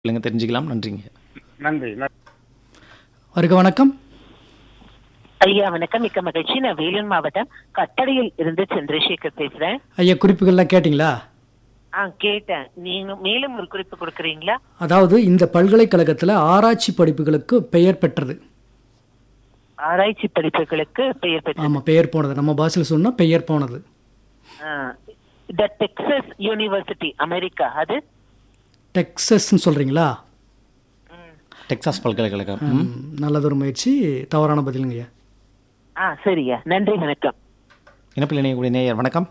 இல்லைங்க தெரிஞ்சுக்கலாம் நன்றிங்க நன்றி நன்றி. வருக வணக்கம் ஐயா வணக்கம் மிக்க மகிழ்ச்சி நான் வேலூர் மாவட்டம் கட்டடையில் இருந்து சந்திரசேகர் பேசுறேன் ஐயா குறிப்புகள்லாம் கேட்டிங்களா ஆ கேட்டேன் நீங்க மேலும் ஒரு குறிப்பு கொடுக்குறீங்களா அதாவது இந்த பல்கலைக்கழகத்தில் ஆராய்ச்சி படிப்புகளுக்கு பெயர் பெற்றது ஆராய்ச்சி படிப்புகளுக்கு பெயர் பெற்ற ஆமாம் பெயர் போனது நம்ம பாஷையில் சொன்னால் பெயர் போனது த டெக்சஸ் யூனிவர்சிட்டி அமெரிக்கா அது டெக்ஸஸ்ன்னு சொல்கிறீங்களா டெக்சாஸ் பல்கலைக்கழகம் ம். நல்லதொரு முயற்சி தவறான பதிலுங்க ஐயா ஆ சரியா நன்றி வணக்கம் இணைப்பில் இணையக்கூடிய நேயர் வணக்கம்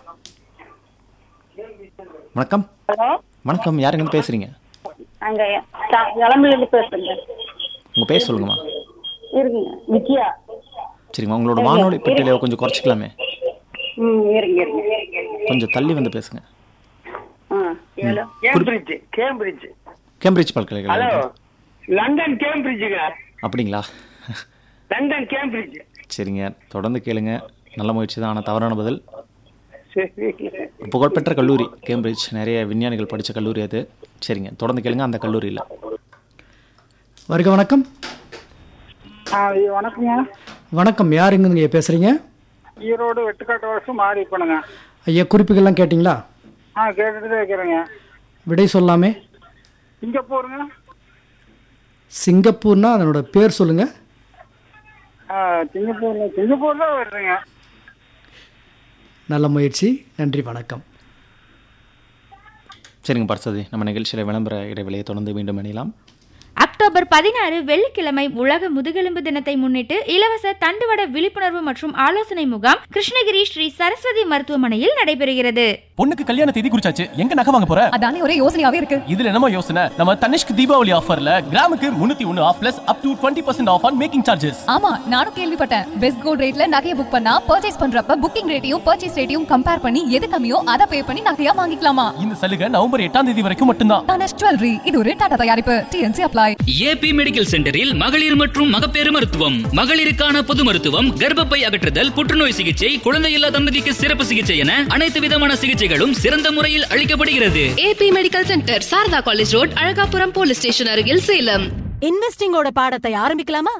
வணக்கம் ஹலோ வணக்கம் யாருங்க பேசுறீங்க நாங்க இளம்பிலிருந்து பேசுறேங்க உங்க பேர் சொல்லுங்கம்மா இருங்க விஜயா சரிங்கம்மா உங்களோட வானொலி பெட்டியில கொஞ்சம் குறைச்சிக்கலாமே ம் இருங்க இருங்க கொஞ்சம் தள்ளி வந்து பேசுங்க ah hello Cambridge Cambridge Cambridge hello பல்கலைக்கழகம் லண்டன் கேம்பிரிட்ஜுங்க அப்படிங்களா லண்டன் கேம்பிரிட்ஜ் சரிங்க தொடர்ந்து கேளுங்க நல்ல முயற்சி தான் ஆனால் தவறான பதில் சரி புகழ்பெற்ற கல்லூரி கேம்பிரிட்ஜ் நிறைய விஞ்ஞானிகள் படித்த கல்லூரி அது சரிங்க தொடர்ந்து கேளுங்க அந்த கல்லூரியில் வருக வணக்கம் ஆ வணக்கங்க வணக்கம் யாருங்க ஐயா பேசுகிறீங்க ஈரோடு வெட்டுக்காட்டு வருஷம் மாறி பண்ணுங்க ஐயா குறிப்புகள்லாம் கேட்டிங்களா ஆ கேட்டுட்டு தான் இருக்கிறேங்க விடை சொல்லாமே சிங்கப்பூருங்க சிங்கப்பூர்னா அதனோட பேர் சொல்லுங்க ஆ சிங்கப்பூர்ல சிங்கப்பூர் தான் வருதுங்க நல்ல முயற்சி நன்றி வணக்கம் சரிங்க பர்சதி நம்ம நிகழ்ச்சியில் விளம்பர இடைவெளியை தொடர்ந்து மீண்டும் இணையலாம் அக்டோபர் பதினாறு வெள்ளிக்கிழமை உலக முதுகெலும்பு தினத்தை முன்னிட்டு இலவச தண்டுவட விழிப்புணர்வு மற்றும் ஆலோசனை முகாம் கிருஷ்ணகிரி ஸ்ரீ சரஸ்வதி மருத்துவமனையில் நடைபெறுகிறது பொண்ணுக்கு கல்யாண தேதி குறிச்சாச்சு எங்க நகை வாங்க போற அதானே ஒரே யோசனையாவே இருக்கு இதுல என்னமோ யோசனை நம்ம தனிஷ்க் தீபாவளி ஆஃபர்ல கிராமுக்கு முன்னூத்தி ஒன்னு off plus up to twenty percent off on making charges ஆமா நானும் கேள்விப்பட்டேன் பெஸ்ட் கோல்ட் ரேட்ல நகையை புக் பண்ணா பர்ச்சேஸ் பண்றப்ப புக்கிங் ரேட்டையும் பர்ச்சேஸ் ரேட்டையும் கம்பேர் பண்ணி எது கம்மியோ அதை பே பண்ணி நகையா வாங்கிக்கலாமா இந்த சலுகை நவம்பர் எட்டாம் தேதி வரைக்கும் மட்டும்தான் தனஷ் ஜுவல்லரி இது ஒரு டாடா தயாரிப்பு டிஎன்சி அப்ளை ஏபி மெடிக்கல் சென்டரில் மகளிர் மற்றும் மகப்பேறு மருத்துவம் மகளிருக்கான பொது மருத்துவம் கர்ப்பப்பை அகற்றுதல் புற்றுநோய் சிகிச்சை குழந்தையில்லா தம்பதிக்கு சிறப்பு சிகிச்சை என அனைத்து விதமான சிகிச்சைகளும் சிறந்த முறையில் அளிக்கப்படுகிறது AB medical centre Sharada college road Alagapuram police station அருகில் சேலம் இன்வெஸ்டிங்கோட பாடத்தை ஆரம்பிக்கலாமா